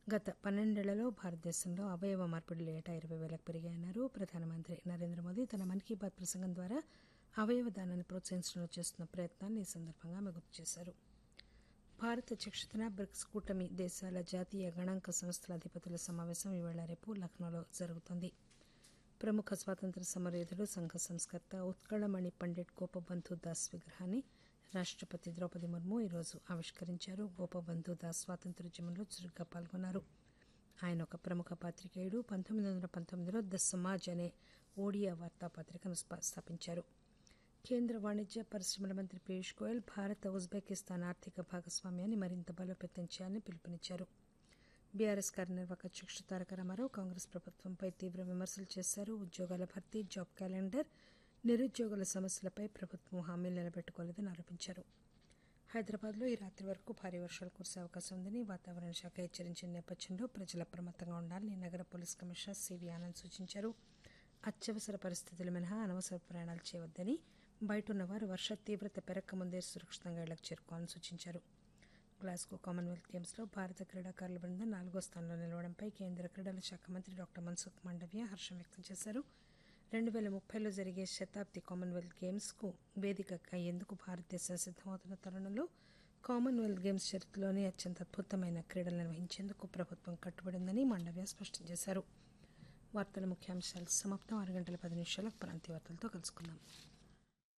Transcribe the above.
గత పన్నెండేళ్లలో భారతదేశంలో అవయవ మార్పిడులు ఏటా ఇరవై వేలకు పెరిగాయన్నారు ప్రధానమంత్రి నరేంద్ర మోదీ తన మన్ కీ బాత్ ప్రసంగం ద్వారా అవయవ దానాన్ని ప్రోత్సహించడంలో చేస్తున్న ప్రయత్నాన్ని ఈ సందర్భంగా ఆమె గుర్తు చేశారు భారత్ అధ్యక్షతన బ్రిక్స్ కూటమి దేశాల జాతీయ గణాంక సంస్థల అధిపతుల సమావేశం ఈవేళ రేపు లక్నోలో జరుగుతోంది ప్రముఖ స్వాతంత్ర సమరయోధుడు సంఘ సంస్కర్త ఉత్కళమణి పండిట్ గోపబంధు దాస్ విగ్రహాన్ని రాష్టపతి ద్రౌపది ముర్ము ఈరోజు ఆవిష్కరించారు గోపబంధు దాస్ స్వాతంత్రోద్యమంలో చురుగ్గా పాల్గొన్నారు ఆయన ఒక ప్రముఖ పాత్రికేయుడు పంతొమ్మిది వందల పంతొమ్మిదిలో ద సమాజ్ అనే ఓడియా వార్తాపత్రికను స్థాపించారు కేంద్ర వాణిజ్య పరిశ్రమల మంత్రి పీయూష్ గోయల్ భారత్ ఉజ్బెకిస్తాన్ ఆర్థిక భాగస్వామ్యాన్ని మరింత బలోపేతం చేయాలని పిలుపునిచ్చారు బీఆర్ఎస్ కార్యనిర్వాహక అధ్యక్షుడు తారక రామారావు కాంగ్రెస్ ప్రభుత్వంపై తీవ్ర విమర్శలు చేశారు ఉద్యోగాల భర్తీ జాబ్ క్యాలెండర్ నిరుద్యోగుల సమస్యలపై ప్రభుత్వం హామీలు నిలబెట్టుకోలేదని ఆరోపించారు హైదరాబాద్లో ఈ రాత్రి వరకు భారీ వర్షాలు కురిసే అవకాశం ఉందని వాతావరణ శాఖ హెచ్చరించిన నేపథ్యంలో ప్రజలు అప్రమత్తంగా ఉండాలని నగర పోలీస్ కమిషనర్ సివి ఆనంద్ సూచించారు అత్యవసర పరిస్థితులు మినహా అనవసర ప్రయాణాలు చేయవద్దని బయటున్న వారు వర్ష తీవ్రత పెరగకముందే సురక్షితంగా ఇళ్లకు చేరుకోవాలని సూచించారు గ్లాస్గో కామన్వెల్త్ గేమ్స్లో భారత క్రీడాకారుల బృందం నాలుగో స్థానంలో నిలవడంపై కేంద్ర క్రీడల శాఖ మంత్రి డాక్టర్ మన్సుఖ్ మాండవ్య హర్షం వ్యక్తం చేశారు రెండు వేల ముప్పైలో జరిగే శతాబ్ది కామన్వెల్త్ గేమ్స్కు వేదిక అయ్యేందుకు భారతదేశం సిద్దమవుతున్న తరుణంలో కామన్వెల్త్ గేమ్స్ చరిత్రలోనే అత్యంత అద్భుతమైన క్రీడలు నిర్వహించేందుకు ప్రభుత్వం కట్టుబడిందని మాండవ్య స్పష్టం చేశారు వార్తల ముఖ్యాంశాలు సమాప్తం ఆరు గంటల పది నిమిషాలకు ప్రాంతీయ వార్తలతో కలుసుకుందాం